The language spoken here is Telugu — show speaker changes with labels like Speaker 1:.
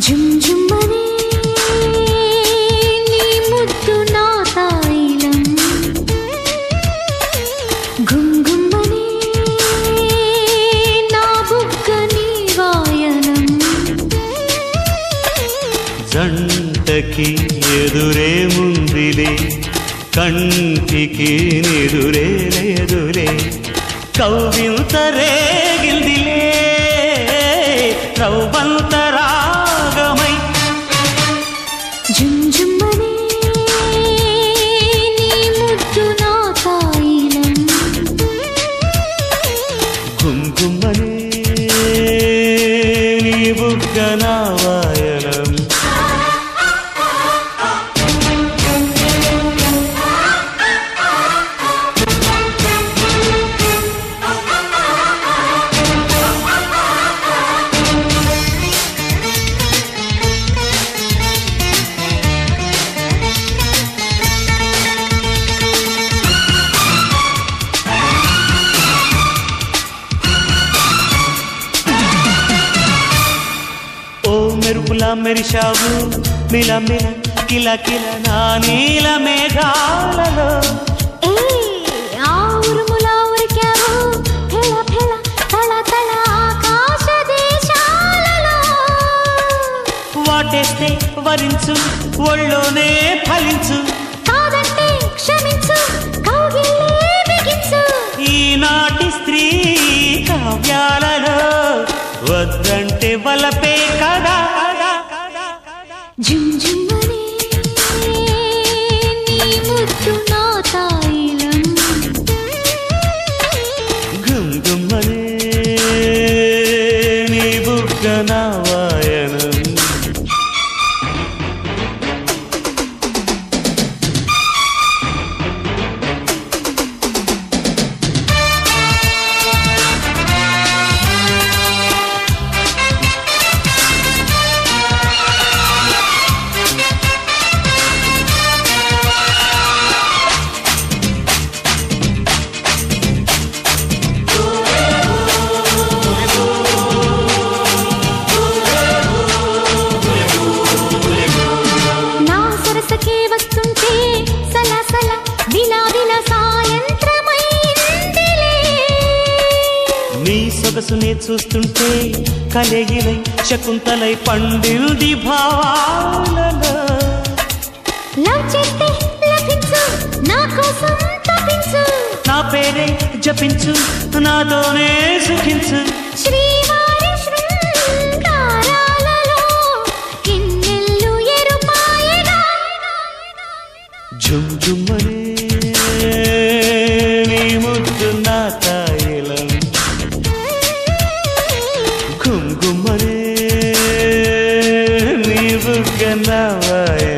Speaker 1: జుమ్ జుమ్మనే నీ ముద్దు నా తాయిలం గుమ్ గుమ్మనే నా బుగ్గ నీ వాయనం
Speaker 2: జంటకి ఎదురే ముందిలే కంటికి నిదురే లేదులే కవ్వింత రేగిల్దిలే రవ్వంత రాగమై
Speaker 1: జుమ్ జుమ్మనే నీ ముద్దు నా తాయిలం
Speaker 2: కుంకుమనే నీ బుగ్గ నా వాయనం ఓ మెరుపులా మెరిశావు మిల మిల కిల కిల నా నీల మేఘాలలో
Speaker 1: ఏ ఆ ఉరుములా ఉరికావు ఫెళ ఫెళ తళ తళ ఆకాశ దేశాలలో
Speaker 2: వాటేస్తే వరించు ఒళ్ళోనే ఫలించు
Speaker 1: కాదంటే క్షమించు కౌగిల్లే బిగించు
Speaker 2: ఈనాటి స్త్రీ కావ్యాలలో వద్దంటే వలపే కదా
Speaker 1: జుమ్ జుమ్మనే నీ ముద్దు నా తాయిలం
Speaker 2: గుంగుమ్మనే నీ బుగ్గ నా వాయనం
Speaker 1: నా సరసకే వస్తుంటే సలసల విలా విలా సాయంత్రమైందిలే
Speaker 2: నీ సొగసునే చూస్తుంటే కలగిలై శకుంతలై పండింది భావాలలో
Speaker 1: లవ్ చేస్తే లభించు నా కోసం తప్పించు
Speaker 2: నా పేరే జపించు నాతోనే సుఖించు
Speaker 1: శ్రీవారి శృంగారాలలో కిన్నెల్లు ఎరుపాయగా
Speaker 2: జుమ్ జుమ్మనే నీ ముద్దు నా తాయిలం ఘుమ్ ఘుమ్మనే నీ బుగ్గ నా వాయనం